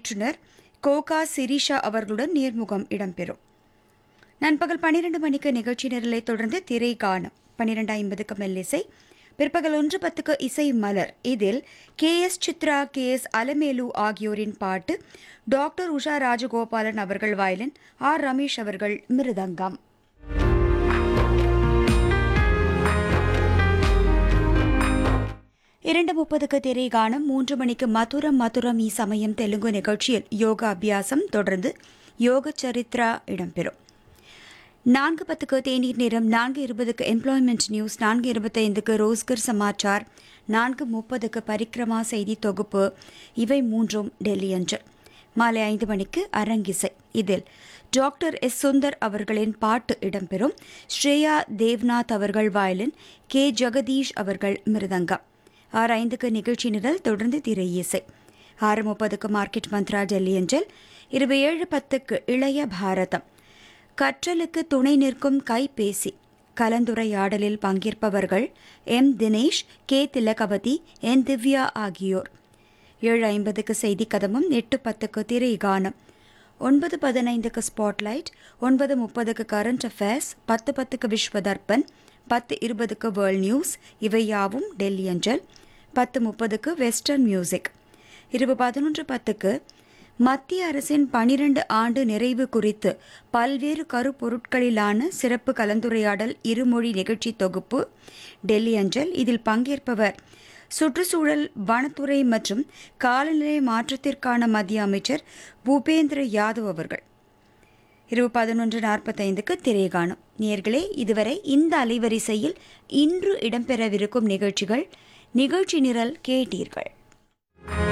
பயிற்றுனர் கோகா சிரிஷா அவர்களுடன் நேர்முகம் இடம்பெறும் நண்பகல் பன்னிரண்டு மணிக்கு நிகழ்ச்சி நிரலை தொடர்ந்து திரை காணும் பன்னிரண்டு ஐம்பதுக்கு மெல்லிசை பிற்பகல் ஒன்று பத்துக்கு இசை மலர் இதில் K S Chithra K S Alamelu ஆகியோரின் பாட்டு டாக்டர் உஷா ராஜகோபாலன் அவர்கள் வயலின் ஆர் ரமேஷ் அவர்கள் மிருதங்கம் இரண்டு முப்பதுக்கு திரை காணும் மூன்று மணிக்கு மதுரம் மதுரம் இ சமயம் தெலுங்கு நிகழ்ச்சியில் யோகா அபியாசம் தொடர்ந்து யோக சரித்ரா இடம்பெறும் நான்கு பத்துக்கு தேநீர் நேரம் நான்கு இருபதுக்கு எம்ப்ளாய்மெண்ட் நியூஸ் நான்கு இருபத்தைந்துக்கு ரோஸ்கர் சமாச்சார் நான்கு முப்பதுக்கு பரிக்ரமா செய்தி தொகுப்பு இவை மூன்றும் டெல்லி அன்று மாலை ஐந்து மணிக்கு அரங்கிசை இதில் டாக்டர் எஸ் சுந்தர் அவர்களின் பாட்டு இடம்பெறும் ஸ்ரேயா தேவ்நாத் அவர்கள் வயலின் கே ஜெகதீஷ் அவர்கள் மிருதங்கம் ஆறு ஐந்துக்கு நிகழ்ச்சி நிரல் தொடர்ந்து திரை இசை ஆறு முப்பதுக்கு மார்க்கெட் மந்த்ரா டெல்லி அஞ்சல் இருபது ஏழு பத்துக்கு இளைய பாரதம் கற்றலுக்கு துணை நிற்கும் கைபேசி கலந்துரையாடலில் பங்கேற்பவர்கள் M Dinesh K Thilagavathi N Divya ஆகியோர் ஏழு ஐம்பதுக்கு செய்தி கதமும் எட்டு பத்துக்கு திரை கானம் ஒன்பது பதினைந்துக்கு ஸ்பாட்லைட் ஒன்பது முப்பதுக்கு கரண்ட் அஃபேர்ஸ் பத்து பத்துக்கு விஸ்வ தர்ப்பன் பத்து இருபதுக்கு வேர்ல்ட் நியூஸ் இவை யாவும் டெல்லி அஞ்சல் பத்து முப்பதுக்கு வெஸ்டர்ன் மியூசிக் இரவு பதினொன்று பத்துக்கு மத்திய அரசின் பனிரெண்டு ஆண்டு நிறைவு குறித்து பல்வேறு கருப்பொருட்களிலான சிறப்பு கலந்துரையாடல் இருமொழி நிகழ்ச்சி தொகுப்பு டெல்லி அஞ்சல் இதில் பங்கேற்பவர் சுற்றுச்சூழல் வனத்துறை மற்றும் காலநிலை மாற்றத்திற்கான மத்திய அமைச்சர் பூபேந்திர யாதவ் அவர்கள் இரவு பதினொன்று நாற்பத்தைந்துக்கு திரைகாணும் நேர்களே இதுவரை இந்த அலைவரிசையில் இன்று இடம்பெறவிருக்கும் நிகழ்ச்சிகள் நிகழ்ச்சி நிரல் கேட்டீர்கள்